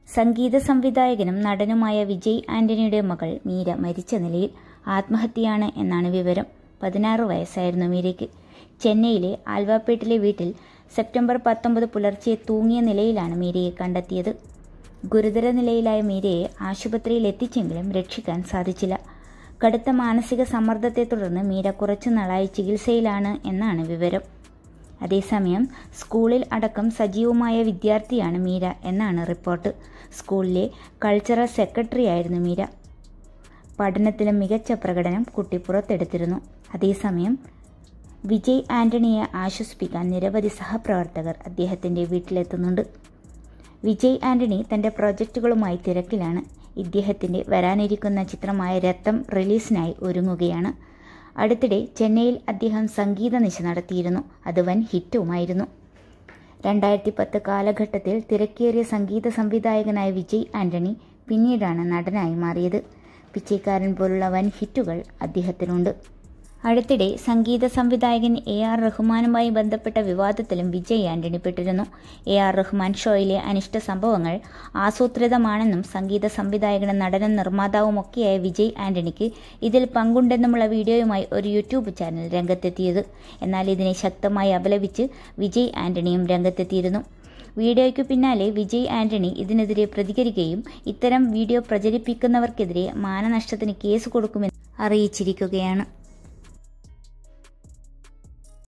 സംഗീത സംവിധായകനും നടനുമായ വിജയ് ആന്റണിയുടെ മകൾ മീര മരിച്ച നിലയിൽ ആത്മഹത്യയാണ് എന്നാണ് വിവരം പതിനാറ് വയസ്സായിരുന്നു മീരയ്ക്ക് ചെന്നൈയിലെ ആൽവാപ്പേട്ടിലെ വീട്ടിൽ സെപ്റ്റംബർ പത്തൊമ്പത് പുലർച്ചെ തൂങ്ങിയ നിലയിലാണ് മീരയെ കണ്ടെത്തിയത് ഗുരുതര നിലയിലായ മീരയെ ആശുപത്രിയിൽ എത്തിച്ചെങ്കിലും രക്ഷിക്കാൻ സാധിച്ചില്ല കടുത്ത മാനസിക സമ്മർദ്ദത്തെ തുടർന്ന് മീര കുറച്ചു നാളായി ചികിത്സയിലാണ് എന്നാണ് വിവരം അതേസമയം സ്കൂളിൽ അടക്കം സജീവമായ വിദ്യാർത്ഥിയാണ് മീര എന്നാണ് റിപ്പോർട്ട് സ്കൂളിലെ കൾച്ചറൽ സെക്രട്ടറി ആയിരുന്നു മീര പഠനത്തിലും മികച്ച പ്രകടനം കുട്ടി പുറത്തെടുത്തിരുന്നു അതേസമയം വിജയ് ആന്റണിയെ ആശ്വസിപ്പിക്കാൻ നിരവധി സഹപ്രവർത്തകർ അദ്ദേഹത്തിൻ്റെ വീട്ടിലെത്തുന്നുണ്ട് വിജയ് ആന്റണി തൻ്റെ പ്രൊജക്റ്റുകളുമായി തിരക്കിലാണ് ഇദ്ദേഹത്തിൻ്റെ വരാനിരിക്കുന്ന ചിത്രമായ രത്തം റിലീസിനായി ഒരുങ്ങുകയാണ് അടുത്തിടെ ചെന്നൈയിൽ അദ്ദേഹം സംഗീത നിശ നടത്തിയിരുന്നു അത് വൻ ഹിറ്റുമായിരുന്നു രണ്ടായിരത്തി പത്ത് കാലഘട്ടത്തിൽ തിരക്കേറിയ സംഗീത സംവിധായകനായ വിജയ് ആന്റണി പിന്നീടാണ് നടനായി മാറിയത് പിച്ചൈക്കാരൻ പോലുള്ള വൻ ഹിറ്റുകൾ അദ്ദേഹത്തിനുണ്ട് അടുത്തിടെ സംഗീത സംവിധായകൻ എ ആർ റഹ്മാനുമായി ബന്ധപ്പെട്ട വിവാദത്തിലും വിജയ് ആന്റണി പെട്ടിരുന്നു എ ആർ റഹ്മാൻ ഷോയിലെ അനിഷ്ട സംഭവങ്ങൾ ആസൂത്രിതമാണെന്നും സംഗീത സംവിധായകനും നടനും നിർമ്മാതാവുമൊക്കെയായ വിജയ് ആന്റണിക്ക് ഇതിൽ പങ്കുണ്ടെന്നുമുള്ള വീഡിയോയുമായി ഒരു യൂട്യൂബ് ചാനൽ രംഗത്തെത്തിയത് എന്നാൽ ഇതിനെ ശക്തമായി അപലപിച്ച് വിജയ് ആന്റണിയും രംഗത്തെത്തിയിരുന്നു വീഡിയോയ്ക്ക് പിന്നാലെ വിജയ് ആന്റണി ഇതിനെതിരെ പ്രതികരിക്കുകയും ഇത്തരം വീഡിയോ പ്രചരിപ്പിക്കുന്നവർക്കെതിരെ മാനനഷ്ടത്തിന് കേസ് കൊടുക്കുമെന്ന് അറിയിച്ചിരിക്കുകയാണ്